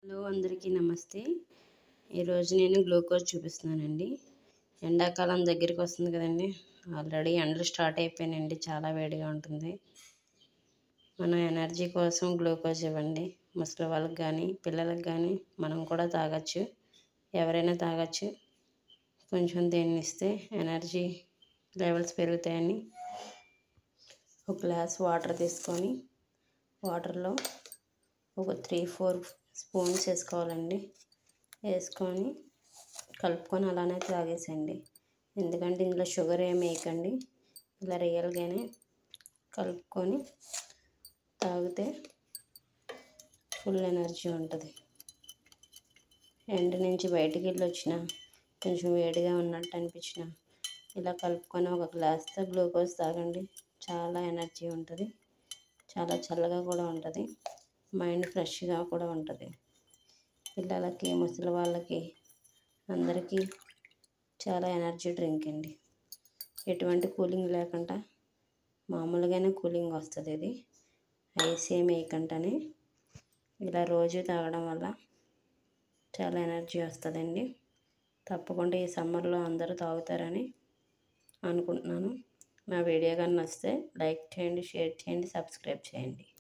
hello అందరికీ నమస్తే ఈరోజు నేను గ్లూకోజ్ చూపిస్తున్నానండి ఎండాకాలం దగ్గరికి వస్తుంది కదండి ఆల్రెడీ ఎండలు స్టార్ట్ అయిపోయినాయండి చాలా వేడిగా ఉంటుంది మన ఎనర్జీ కోసం గ్లూకోజ్ ఇవ్వండి ముసలి వాళ్ళకి కానీ పిల్లలకు కానీ మనం కూడా తాగొచ్చు ఎవరైనా తాగొచ్చు కొంచెం దీన్ని ఇస్తే ఎనర్జీ లెవెల్స్ పెరుగుతాయని ఒక గ్లాస్ వాటర్ తీసుకొని వాటర్లో ఒక త్రీ ఫోర్ స్పూన్స్ వేసుకోవాలండి వేసుకొని కలుపుకొని అలానే తాగేసండి ఎందుకంటే ఇందులో షుగర్ ఏమి వేయకండి ఇలా రియల్గానే కలుపుకొని తాగితే ఫుల్ ఎనర్జీ ఉంటుంది ఎండ నుంచి బయటికి వెళ్ళి వచ్చిన కొంచెం వేడిగా ఉన్నట్టు అనిపించిన ఇలా కలుపుకొని ఒక గ్లాస్తో గ్లూకోజ్ తాగండి చాలా ఎనర్జీ ఉంటుంది చాలా చల్లగా కూడా ఉంటుంది మైండ్ ఫ్రెష్గా కూడా ఉంటుంది పిల్లలకి ముసలి వాళ్ళకి అందరికీ చాలా ఎనర్జీ డ్రింక్ అండి ఎటువంటి కూలింగ్ లేకుండా మామూలుగానే కూలింగ్ వస్తుంది ఇది ఐస్ ఏమి వేయకుండానే ఇలా రోజు తాగడం వల్ల చాలా ఎనర్జీ వస్తుందండి తప్పకుండా ఈ సమ్మర్లో అందరూ తాగుతారని అనుకుంటున్నాను నా వీడియో కానీ నచ్చితే లైక్ చేయండి షేర్ చేయండి సబ్స్క్రైబ్ చేయండి